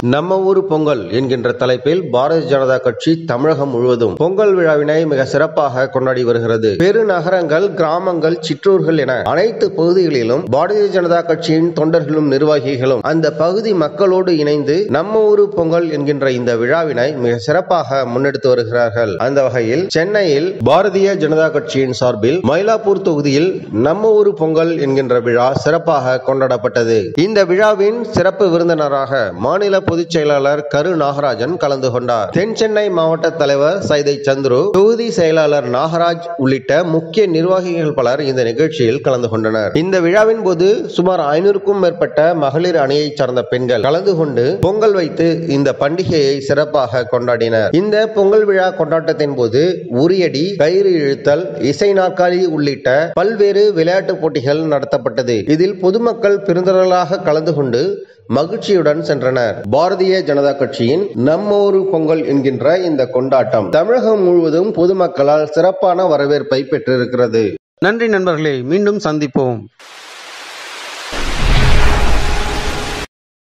நம்ம ஊரு பொங்கல் என்கின்ற தலைப்பில் பாரதிய ஜனதா கட்சி தமிழகம் முழுவதும் பொங்கல் விழாவினை மிக சிறப்பாக கொண்டாடி வருகிறது பெருநகரங்கள் கிராமங்கள் சிற்றூர்கள் என அனைத்து பகுதிகளிலும் பாரதிய ஜனதா கட்சியின் தொண்டர்களும் நிர்வாகிகளும் அந்த பகுதி மக்களோடு இணைந்து நம்ம ஊரு பொங்கல் என்கின்ற இந்த விழாவினை மிக சிறப்பாக முன்னெடுத்து வருகிறார்கள் அந்த வகையில் சென்னையில் பாரதிய ஜனதா கட்சியின் சார்பில் மயிலாப்பூர் தொகுதியில் நம்ம ஊரு பொங்கல் என்கின்ற விழா சிறப்பாக கொண்டாடப்பட்டது இந்த விழாவின் சிறப்பு விருந்தினராக மாநில பொதுச் செயலாளர் கரு நாகராஜன் கலந்து கொண்டார் தென் சென்னை மாவட்ட தலைவர் சைதை சந்துரு தொகுதி செயலாளர் நாகராஜ் உள்ளிட்ட முக்கிய நிர்வாகிகள் பலர் இந்த நிகழ்ச்சியில் கலந்து கொண்டனர் இந்த விழாவின் போது சுமார் ஐநூறுக்கும் மேற்பட்ட மகளிர் அணியைச் சார்ந்த பெண்கள் கலந்து கொண்டு பொங்கல் வைத்து இந்த பண்டிகையை சிறப்பாக கொண்டாடினர் இந்த பொங்கல் விழா கொண்டாட்டத்தின் போது உரியடி கயிறு இழுத்தல் இசை நாற்காலி உள்ளிட்ட பல்வேறு விளையாட்டுப் போட்டிகள் நடத்தப்பட்டது இதில் பொதுமக்கள் பெருந்திரளாக கலந்து கொண்டு மகிழ்ச்சியுடன் சென்றனர் பாரதிய ஜனதா கட்சியின் நம்ம ஊரு பொங்கல் என்கின்ற இந்த கொண்டாட்டம் தமிழகம் முழுவதும் பொதுமக்களால் சிறப்பான வரவேற்பை பெற்றிருக்கிறது நன்றி நண்பர்களே மீண்டும் சந்திப்போம்